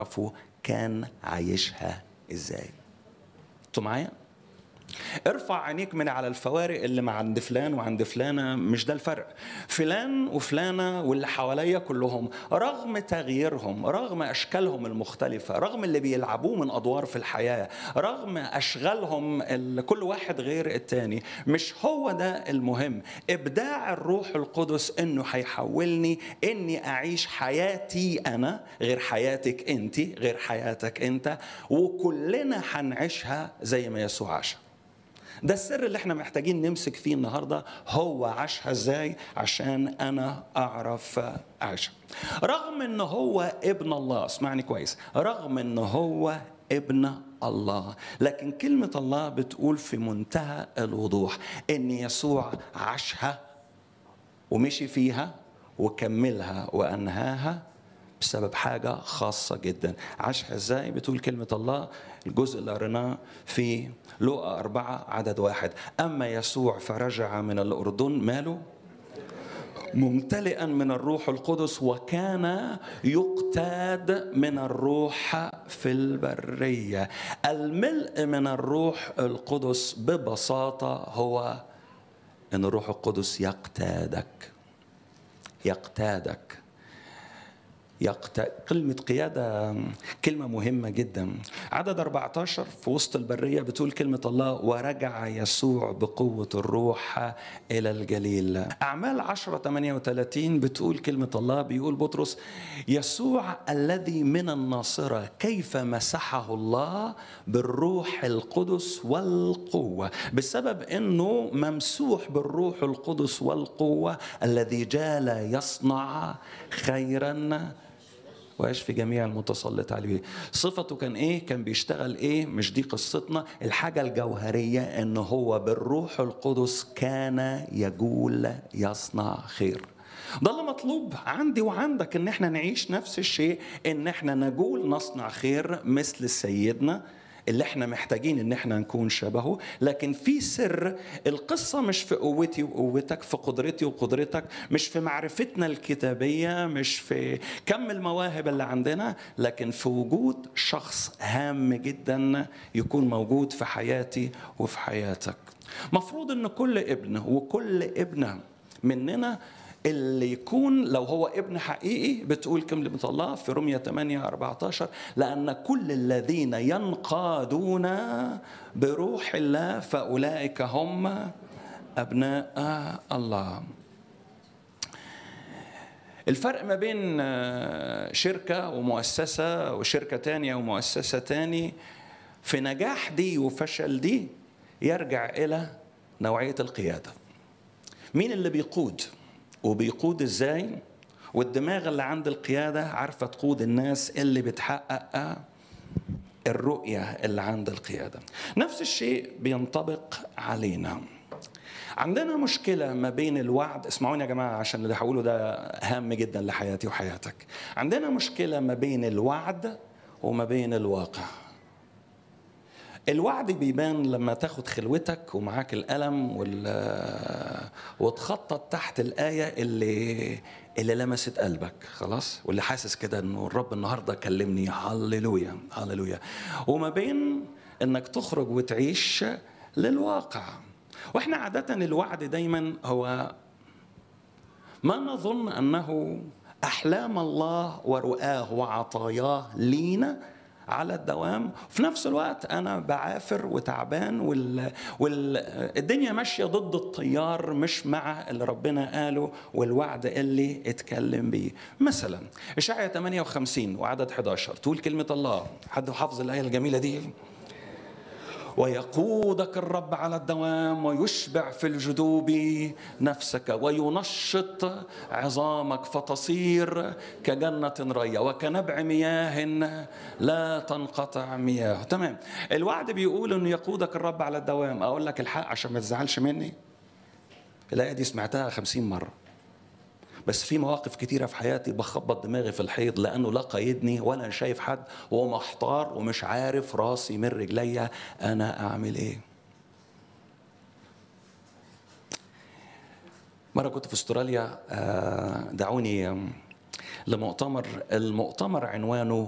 تعرفوا كان عايشها ازاي انتوا معايا ارفع عينيك من على الفوارق اللي مع عند فلان وعند فلانة مش ده الفرق فلان وفلانة واللي حواليا كلهم رغم تغييرهم رغم أشكالهم المختلفة رغم اللي بيلعبوه من أدوار في الحياة رغم أشغالهم اللي كل واحد غير التاني مش هو ده المهم إبداع الروح القدس إنه هيحولني إني أعيش حياتي أنا غير حياتك أنت غير حياتك أنت وكلنا هنعيشها زي ما يسوع عاشها ده السر اللي احنا محتاجين نمسك فيه النهارده هو عاشها ازاي عشان انا اعرف اعيشها رغم ان هو ابن الله اسمعني كويس رغم ان هو ابن الله لكن كلمة الله بتقول في منتهى الوضوح ان يسوع عاشها ومشي فيها وكملها وانهاها بسبب حاجة خاصة جدا عاشها ازاي بتقول كلمة الله الجزء اللي قريناه في لقى أربعة عدد واحد أما يسوع فرجع من الأردن ماله ممتلئا من الروح القدس وكان يقتاد من الروح في البرية الملء من الروح القدس ببساطة هو أن الروح القدس يقتادك يقتادك يقت... كلمة قيادة كلمة مهمة جدا عدد 14 في وسط البرية بتقول كلمة الله ورجع يسوع بقوة الروح إلى الجليل أعمال 10 38 بتقول كلمة الله بيقول بطرس يسوع الذي من الناصرة كيف مسحه الله بالروح القدس والقوة بسبب أنه ممسوح بالروح القدس والقوة الذي جال يصنع خيرا ويشفي جميع المتسلط عليه صفته كان ايه كان بيشتغل ايه مش دي قصتنا الحاجة الجوهرية ان هو بالروح القدس كان يجول يصنع خير ده اللي مطلوب عندي وعندك ان احنا نعيش نفس الشيء ان احنا نجول نصنع خير مثل سيدنا اللي احنا محتاجين ان احنا نكون شبهه لكن في سر القصه مش في قوتي وقوتك في قدرتي وقدرتك مش في معرفتنا الكتابيه مش في كم المواهب اللي عندنا لكن في وجود شخص هام جدا يكون موجود في حياتي وفي حياتك مفروض ان كل ابن وكل ابنه مننا اللي يكون لو هو ابن حقيقي بتقول كلمة الله في رمية 8 14 لأن كل الذين ينقادون بروح الله فأولئك هم أبناء الله الفرق ما بين شركة ومؤسسة وشركة تانية ومؤسسة تاني في نجاح دي وفشل دي يرجع إلى نوعية القيادة مين اللي بيقود وبيقود ازاي والدماغ اللي عند القيادة عارفة تقود الناس اللي بتحقق الرؤية اللي عند القيادة نفس الشيء بينطبق علينا عندنا مشكلة ما بين الوعد اسمعوني يا جماعة عشان اللي هقوله ده هام جدا لحياتي وحياتك عندنا مشكلة ما بين الوعد وما بين الواقع الوعد بيبان لما تاخد خلوتك ومعاك القلم وال... وتخطط تحت الآية اللي اللي لمست قلبك خلاص واللي حاسس كده انه الرب النهارده كلمني هللويا هللويا وما بين انك تخرج وتعيش للواقع واحنا عادة الوعد دايما هو ما نظن انه احلام الله ورؤاه وعطاياه لينا على الدوام في نفس الوقت انا بعافر وتعبان وال... والدنيا ماشيه ضد التيار مش مع اللي ربنا قاله والوعد اللي اتكلم بيه مثلا اشعيا 58 وعدد 11 تقول كلمه الله حد حافظ الايه الجميله دي ويقودك الرب على الدوام ويشبع في الجدوب نفسك وينشط عظامك فتصير كجنة رية وكنبع مياه لا تنقطع مياه تمام الوعد بيقول انه يقودك الرب على الدوام اقول لك الحق عشان ما تزعلش مني الآية دي سمعتها خمسين مرة بس في مواقف كتيرة في حياتي بخبط دماغي في الحيط لأنه لا قايدني ولا شايف حد ومحتار ومش عارف راسي من رجليا أنا أعمل إيه مرة كنت في استراليا دعوني لمؤتمر المؤتمر عنوانه